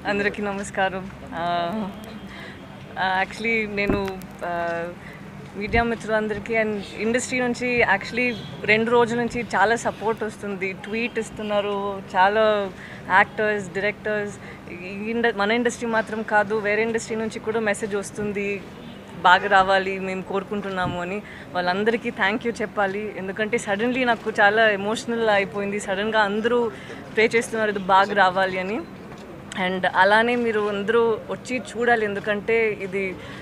అందరికీ నమస్కారం యాక్చువల్లీ నేను మీడియా మిత్రులందరికీ అండ్ ఇండస్ట్రీ నుంచి యాక్చువల్లీ రెండు రోజుల నుంచి చాలా సపోర్ట్ వస్తుంది ట్వీట్ ఇస్తున్నారు చాలా యాక్టర్స్ డైరెక్టర్స్ ఇండ మన ఇండస్ట్రీ మాత్రం కాదు వేరే ఇండస్ట్రీ నుంచి కూడా మెసేజ్ వస్తుంది బాగా రావాలి మేము కోరుకుంటున్నాము అని వాళ్ళందరికీ థ్యాంక్ యూ చెప్పాలి ఎందుకంటే సడన్లీ నాకు చాలా ఎమోషనల్ అయిపోయింది సడన్గా అందరూ ప్రే చేస్తున్నారు ఇది బాగా రావాలి అని అండ్ అలానే మీరు అందరూ వచ్చి చూడాలి ఎందుకంటే ఇది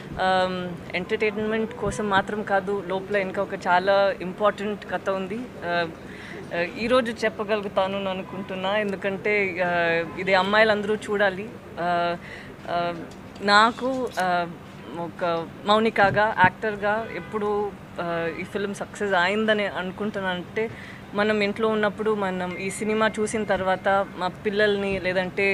ఎంటర్టైన్మెంట్ కోసం మాత్రం కాదు లోపల ఇంకా ఒక చాలా ఇంపార్టెంట్ కథ ఉంది ఆ, ఆ, ఈరోజు చెప్పగలుగుతాను అని అనుకుంటున్నా ఎందుకంటే ఆ, ఇది అమ్మాయిలందరూ చూడాలి ఆ, ఆ, నాకు ఆ, ఒక మౌనికాగా యాక్టర్గా ఎప్పుడు ఆ, ఈ ఫిల్మ్ సక్సెస్ అయిందని అనుకుంటున్నానంటే మనం ఇంట్లో ఉన్నప్పుడు మనం ఈ సినిమా చూసిన తర్వాత మా పిల్లల్ని లేదంటే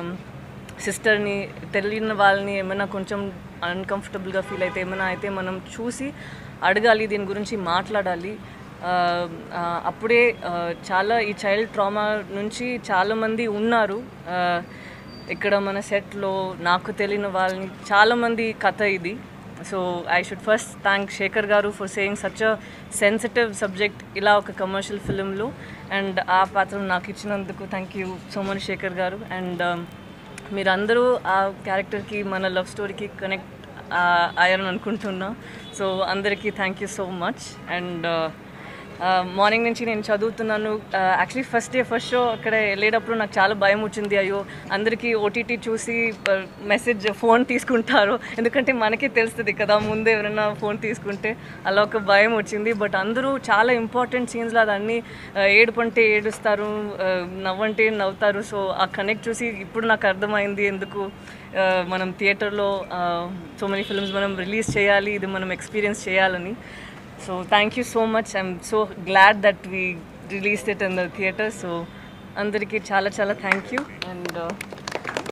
సిస్టర్ని తెలియని వాళ్ళని ఏమైనా కొంచెం అన్కంఫర్టబుల్గా ఫీల్ అయితే ఏమైనా అయితే మనం చూసి అడగాలి దీని గురించి మాట్లాడాలి ఆ, ఆ, అప్పుడే ఆ, చాలా ఈ చైల్డ్ ట్రామా నుంచి చాలామంది ఉన్నారు ఆ, ఇక్కడ మన సెట్లో నాకు తెలియని వాళ్ళని చాలామంది కథ ఇది so I should first thank Shekhar garu for saying such a sensitive subject ఇలా ఒక కమర్షియల్ ఫిలింలో అండ్ ఆ పాత్ర నాకు ఇచ్చినందుకు thank you so much Shekhar garu and మీరందరూ ఆ క్యారెక్టర్కి మన లవ్ స్టోరీకి కనెక్ట్ అయ్యారని అనుకుంటున్నా సో అందరికీ thank you so much and morning నుంచి నేను చదువుతున్నాను actually first day first show అక్కడ వెళ్ళేటప్పుడు నాకు చాలా భయం వచ్చింది అయ్యో అందరికీ ఓటీటీ చూసి మెసేజ్ ఫోన్ తీసుకుంటారు ఎందుకంటే మనకే తెలుస్తుంది కదా ముందే ఎవరైనా ఫోన్ తీసుకుంటే అలా ఒక భయం వచ్చింది బట్ అందరూ చాలా ఇంపార్టెంట్ సీన్స్లో అదన్నీ ఆ, ఏడుపంటే ఏడుస్తారు ఆ, నవ్వంటే నవ్వుతారు సో ఆ కనెక్ట్ చూసి ఇప్పుడు నాకు అర్థమైంది ఎందుకు ఆ, మనం థియేటర్లో సో మెనీ ఫిల్మ్స్ మనం రిలీజ్ చేయాలి ఇది మనం ఎక్స్పీరియన్స్ చేయాలని so thank you so much I'm so glad that we release it in the theatre so అందరికీ చాలా చాలా థ్యాంక్ యూ అండ్